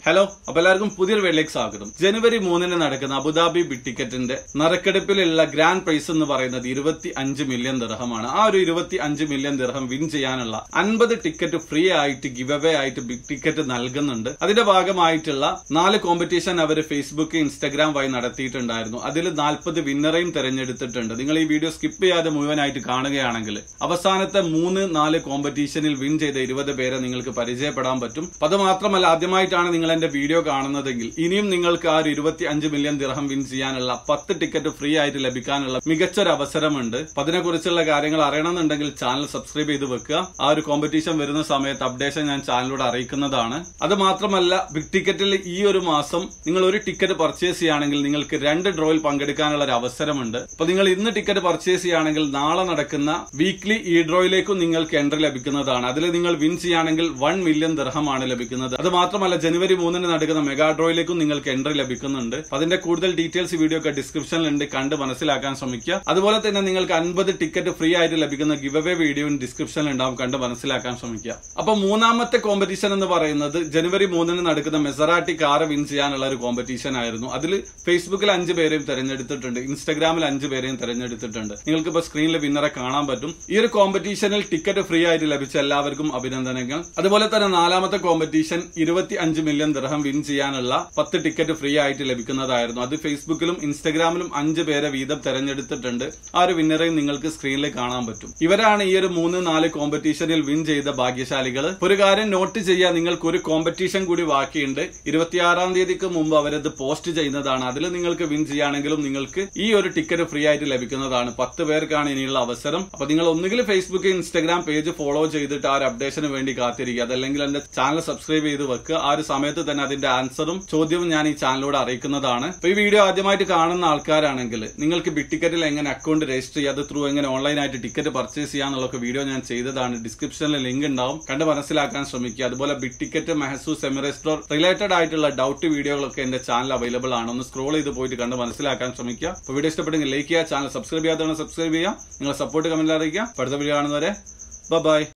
hello അപ്പൊ എല്ലാവർക്കും പുതിയൊരു വീട്ടിലേക്ക് സ്വാഗതം ജനുവരി മൂന്നിന് നടക്കുന്ന അബുദാബി ബിഗ് ടിക്കറ്റിന്റെ നറുക്കെടുപ്പിലുള്ള ഗ്രാൻഡ് പ്രൈസ് എന്ന് പറയുന്നത് ഇരുപത്തി അഞ്ച് മില്യൺ ദിർഹമാണ് ആ ഒരു ഇരുപത്തി അഞ്ച് മില്യൺ ദിർഹം വിൻ ചെയ്യാനുള്ള അൻപത് ടിക്കറ്റ് ഫ്രീ ആയിട്ട് ഗിവ് അവേ ആയിട്ട് ബിഗ് ടിക്കറ്റ് നൽകുന്നുണ്ട് അതിന്റെ ഭാഗമായിട്ടുള്ള നാല് കോമ്പറ്റീഷൻ അവർ ഫേസ്ബുക്ക് ഇൻസ്റ്റാഗ്രാം വഴി നടത്തിയിട്ടുണ്ടായിരുന്നു അതിൽ നാൽപ്പത് വിന്നറേയും തെരഞ്ഞെടുത്തിട്ടുണ്ട് നിങ്ങൾ ഈ വീഡിയോ സ്കിപ്പ് ചെയ്യാതെ മുഴുവനായിട്ട് കാണുകയാണെങ്കിൽ അവസാനത്തെ മൂന്ന് നാല് കോമ്പറ്റീഷനിൽ വിൻ ചെയ്ത ഇരുപത് പേരെ നിങ്ങൾക്ക് പരിചയപ്പെടാൻ പറ്റും അപ്പൊ അത് മാത്രമല്ല ആദ്യമായിട്ടാണ് നിങ്ങൾ എന്റെ വീഡിയോ കാണുന്നതെങ്കിൽ ഇനിയും നിങ്ങൾക്ക് ആ ഒരു ഇരുപത്തി അഞ്ച് മില്യൺ ദിർഹം വിൻ ചെയ്യാനുള്ള പത്ത് ടിക്കറ്റ് ഫ്രീ ആയിട്ട് ലഭിക്കാനുള്ള മികച്ചൊരു അവസരമുണ്ട് അപ്പൊ അതിനെക്കുറിച്ചുള്ള കാര്യങ്ങൾ അറിയണമെന്നുണ്ടെങ്കിൽ ചാനൽ സബ്സ്ക്രൈബ് ചെയ്ത് വെക്കുക ആ ഒരു കോമ്പറ്റീഷൻ വരുന്ന സമയത്ത് അപ്ഡേഷൻ ഞാൻ ചാനലിലൂടെ അറിയിക്കുന്നതാണ് അത് മാത്രമല്ല ബിഗ് ടിക്കറ്റിൽ ഈ ഒരു മാസം നിങ്ങൾ ഒരു ടിക്കറ്റ് പർച്ചേസ് ചെയ്യുകയാണെങ്കിൽ നിങ്ങൾക്ക് രണ്ട് ഡ്രോയിൽ പങ്കെടുക്കാനുള്ള ഒരു അവസരമുണ്ട് അപ്പൊ നിങ്ങൾ ഇന്ന് ടിക്കറ്റ് പർച്ചേസ് ചെയ്യുകയാണെങ്കിൽ നാളെ നടക്കുന്ന വീക്ക്ലി ഈ ഡ്രോയിലേക്കും നിങ്ങൾക്ക് എൻട്രി ലഭിക്കുന്നതാണ് അതിൽ നിങ്ങൾ വിൻ ചെയ്യുകയാണെങ്കിൽ വൺ മില്യൺ ദിർഹമാണ് ലഭിക്കുന്നത് അത് മാത്രമല്ല ജനുവരി മൂന്നിന് നടക്കുന്ന മെഗാ ഡ്രോയിലേക്കും നിങ്ങൾക്ക് എൻട്രി ലഭിക്കുന്നുണ്ട് അപ്പൊ അതിന്റെ കൂടുതൽ ഡീറ്റെയിൽസ് വീഡിയോ ഒക്കെ ഡിസ്ക്രിപ്ഷനിലുണ്ട് കണ്ട് മനസ്സിലാക്കാൻ ശ്രമിക്കുക അതുപോലെ തന്നെ നിങ്ങൾക്ക് അൻപത് ടിക്കറ്റ് ഫ്രീ ആയിട്ട് ലഭിക്കുന്ന ഗിവ് അവേ വീഡിയോ ഡിസ്ക്രിപ്ഷനിൽ ഉണ്ടാവും കണ്ട് മനസ്സിലാക്കാൻ ശ്രമിക്കുക അപ്പൊ മൂന്നാമത്തെ കോമ്പറ്റീഷൻ എന്ന് പറയുന്നത് ജനുവരി മൂന്നിന് നടക്കുന്ന മെസറാട്ടി കാർ വിൻ ചെയ്യാനുള്ള ഒരു കോമ്പറ്റീഷൻ ആയിരുന്നു അതിൽ ഫേസ്ബുക്കിൽ അഞ്ച് പേരെയും തെരഞ്ഞെടുത്തിട്ടുണ്ട് ഇൻസ്റ്റാഗ്രാമിൽ അഞ്ച് പേരെയും തെരഞ്ഞെടുത്തിട്ടുണ്ട് നിങ്ങൾക്ക് ഇപ്പൊ സ്ക്രീനിൽ വിന്നറെ കാണാൻ പറ്റും ഈ ഒരു കോമ്പറ്റീഷനിൽ ടിക്കറ്റ് ഫ്രീ ആയിട്ട് ലഭിച്ച എല്ലാവർക്കും അഭിനന്ദനങ്ങൾ അതുപോലെ തന്നെ നാലാമത്തെ കോമ്പറ്റീഷൻ ഇരുപത്തി അഞ്ച് മില്യൺ ദിർഹം വിൻ ചെയ്യാനുള്ള പത്ത് ടിക്കറ്റ് ഫ്രീ ആയിട്ട് ലഭിക്കുന്നതായിരുന്നു അത് ഫേസ്ബുക്കിലും ഇൻസ്റ്റാഗ്രാമിലും അഞ്ച് പേരെ വീതം തെരഞ്ഞെടുത്തിട്ടുണ്ട് ആ ഒരു വിന്നറെയും നിങ്ങൾക്ക് സ്ക്രീനിൽ കാണാൻ പറ്റും ഇവരാണ് ഈ ഒരു മൂന്ന് നാല് കോമ്പറ്റീഷനിൽ വിൻ ചെയ്ത ഭാഗ്യശാലികൾ ഒരു കാര്യം നോട്ട് ചെയ്യാൻ നിങ്ങൾക്ക് ഒരു കോമ്പറ്റീഷൻ കൂടി ബാക്കിയുണ്ട് ഇരുപത്തിയാറാം തീയതിക്ക് മുമ്പ് അവരത് പോസ്റ്റ് ചെയ്യുന്നതാണ് അതിൽ നിങ്ങൾക്ക് വിൻ ചെയ്യുകയാണെങ്കിലും നിങ്ങൾക്ക് ഈ ഒരു ടിക്കറ്റ് ഫ്രീ ആയിട്ട് ലഭിക്കുന്നതാണ് പത്ത് പേർക്കാണ് ഇനിയുള്ള അവസരം അപ്പൊ നിങ്ങൾ ഒന്നുകിൽ ഫേസ്ബുക്ക് ഇൻസ്റ്റാഗ്രാം പേജ് ഫോളോ ചെയ്തിട്ട് ആ ഒരു അപ്ഡേഷന് വേണ്ടി കാത്തിരിക്കുക അതല്ലെങ്കിൽ എന്റെ ചാനൽ സബ്സ്ക്രൈബ് ചെയ്ത് വെക്കുക ആ ഒരു സമയത്ത് തന്നെ അതിന്റെ ആൻസറും ചോദ്യവും ഞാൻ ഈ ചാനലിലൂടെ അറിയിക്കുന്നതാണ് അപ്പൊ ഈ വീഡിയോ ആദ്യമായിട്ട് കാണുന്ന ആൾക്കാരാണെങ്കിൽ നിങ്ങൾക്ക് ബിഗ് ടിക്കറ്റിൽ എങ്ങനെ അക്കൗണ്ട് രജിസ്റ്റർ ചെയ്യുക അത് ത്രൂ എങ്ങനെ ഓൺലൈനായിട്ട് ടിക്കറ്റ് പർച്ചേസ് ചെയ്യാന്നുള്ളൊക്കെ വീഡിയോ ഞാൻ ചെയ്തതാണ് ഡിസ്ക്രിപ്ഷനിൽ ലിങ്ക് ഉണ്ടാവും കണ്ട് മനസ്സിലാക്കാൻ ശ്രമിക്കുക അതുപോലെ ബിഗ് ടിക്കറ്റ് മെഹസൂസ് എമിറേസ്റ്റോർ റിലേറ്റഡ് ആയിട്ടുള്ള ഡൗട്ട് വീഡിയോകളൊക്കെ എന്റെ ചാനൽ അവൈലബിൾ ആണ് ഒന്ന് സ്ക്രോൾ ചെയ്ത് പോയിട്ട് കണ്ട് മനസ്സിലാക്കാൻ ശ്രമിക്കുക അപ്പോൾ വീഡിയോ ഇഷ്ടപ്പെട്ടെങ്കിൽ ലൈക്ക് ചെയ്യുക ചാനൽ സബ്സ്ക്രൈബ് ചെയ്യാത്തവണ് സബ്സ്ക്രൈബ് ചെയ്യുക നിങ്ങളെ സപ്പോർട്ട് കമന്റിൽ അറിയിക്കുക അടുത്ത വീഡിയോ കാണുന്നവരെ ബൈ